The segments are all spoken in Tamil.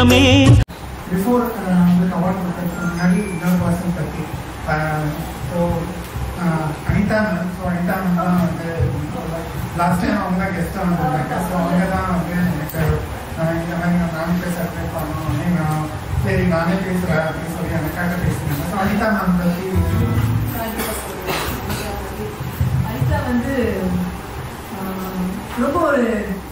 சொந்தமே பிஃபோர் உங்களுக்கு அவார்ட் கொடுக்கறதுக்கு முன்னாடி இன்னொரு பர்சன் பற்றி so Anitha ma'am so Anitha ma'am தான் வந்து லாஸ்ட் டைம் அவங்க தான் கெஸ்ட்டாக வந்திருந்தாங்க ஸோ அவங்க தான் வந்து எனக்கு ஆஹ் இந்த மாதிரி நான் மேம் பேச அப்ளை பண்ணணும் நான் சரி நானே பேசுகிறேன் அப்படின்னு சொல்லி எனக்காக பேசினாங்க ஸோ அனிதா மேம் பற்றி அனிதா வந்து ஆஹ், ரொம்ப ஒரு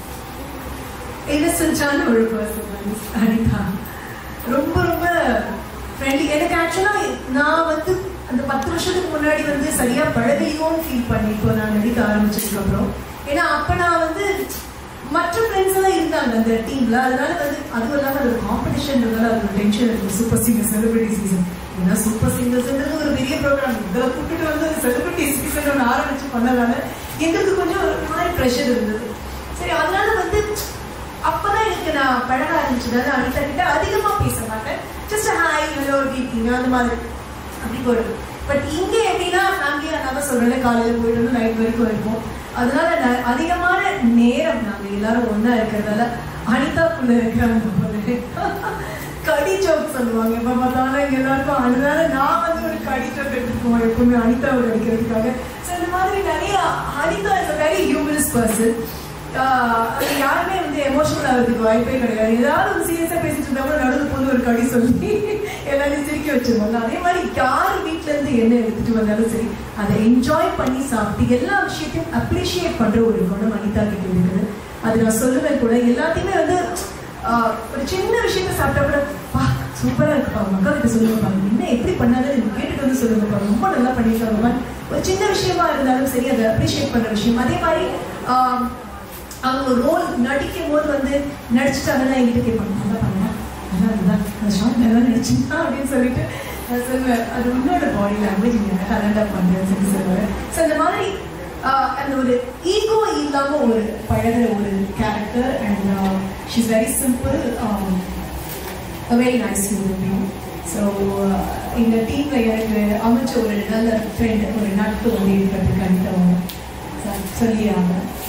இன்னசென்டான ஒரு பர்சன் அனிதா ரொம்ப ரொம்ப ஃப்ரெண்ட்லி எனக்கு ஆக்சுவலாக நான் வந்து அந்த பத்து வருஷத்துக்கு முன்னாடி வந்து சரியா பழகலையோன்னு ஃபீல் பண்ணி இப்போ நான் நடிக்க ஆரம்பிச்சதுக்கு அப்புறம் ஏன்னா அப்போ நான் வந்து மற்ற ஃப்ரெண்ட்ஸ் எல்லாம் இருந்தாங்க அந்த டீம்ல அதனால வந்து அதுவும் இல்லாம அது காம்படிஷன்றதால அது ஒரு டென்ஷன் இருக்கும் சூப்பர் சிங்கர் செலிபிரிட்டி சீசன் ஏன்னா சூப்பர் சிங்கர்ஸ்ன்றது ஒரு பெரிய ப்ரோக்ராம் இதை கூப்பிட்டு வந்து செலிபிரிட்டி சீசன் ஒன்று ஆரம்பிச்சு பண்ணதால எங்களுக்கு கொஞ்சம் ஒரு மாதிரி ப்ரெஷர் இருந்தது சரி அதனால வந்து அப்பதான் எனக்கு நான் பழக ஆரம்பிச்சதால அனிதா கிட்ட அதிகமா பேச மாட்டேன் ஜஸ்ட் ஹாய் ஹலோ எப்படி இருக்கீங்க அந்த மாதிரி அப்படி போயிடும் பட் இங்க எப்படின்னா ஃபேமிலியா நான் சொல்றேன் காலையில போயிட்டு வந்து நைட் வரைக்கும் இருப்போம் அதனால ந- அதிகமான நேரம் நாங்க எல்லாரும் ஒண்ணா இருக்கிறதால அனிதாக்குள்ள இருக்கிறாங்க போல கடி ஜோக் சொல்லுவாங்க எப்ப பார்த்தாலும் இங்க எல்லாருக்கும் அதனால நான் வந்து ஒரு கடி ஜோக் எடுத்துக்குவோம் எப்பவுமே அனிதாவை நடிக்கிறதுக்காக ஸோ இந்த மாதிரி நிறைய Anitha is a very humorous person அது யாருமே வந்து எமோஷனல் ஆகிறதுக்கு வாய்ப்பே கிடையாது ஏதாவது ஒரு சீரியஸா பேசிட்டு இருந்தா கூட நடுவில் போது ஒரு கடி சொல்லி எல்லாரையும் சிரிக்க வச்சிருவாங்க அதே மாதிரி யார் வீட்ல இருந்து என்ன எடுத்துட்டு வந்தாலும் சரி அதை என்ஜாய் பண்ணி சாப்பிட்டு எல்லா விஷயத்தையும் அப்ரிஷியேட் பண்ற ஒரு குணம் அனிதா கிட்ட இருக்குது அது நான் சொல்லுவேன் கூட எல்லாத்தையுமே வந்து ஆஹ், ஒரு சின்ன விஷயத்த சாப்பிட்டா கூட வா சூப்பரா இருக்குப்பா உங்க அக்கா கிட்ட சொல்லுங்கப்பா என்ன எப்படி பண்ணாலும் எனக்கு கேட்டுட்டு வந்து சொல்லுங்கப்பா ரொம்ப நல்லா பண்ணிருக்காங்க ஒரு சின்ன விஷயமா இருந்தாலும் சரி அதை அப்ரிஷியேட் பண்ற விஷயம் அதே மாதிரி ஆஹ், அவங்க ரோல் நடிக்கும் போது வந்து நடிச்சுட்டாங்கன்னா என்கிட்ட கேட்பாங்க நல்லா பண்ணா நல்லா இருந்தா அந்த ஷார்ட் நல்லா நடிச்சுட்டா அப்படின்னு சொல்லிட்டு நான் சொல்லுவேன் அது உன்னோட பாடி லாங்குவேஜ் நீங்க டேலண்டா பண்றேன்னு சொல்லி சொல்லுவேன் ஸோ இந்த மாதிரி ஆஹ், அந்த ஒரு ஈகோ இல்லாம ஒரு பழகுற ஒரு character and she's very simple a very nice human being. So இந்த டீம்ல எனக்கு அமைச்ச ஒரு நல்ல ஃப்ரெண்ட் ஒரு நட்பு வந்து இருக்கிறதுக்கு அனிதா சொல்லி ஆகும்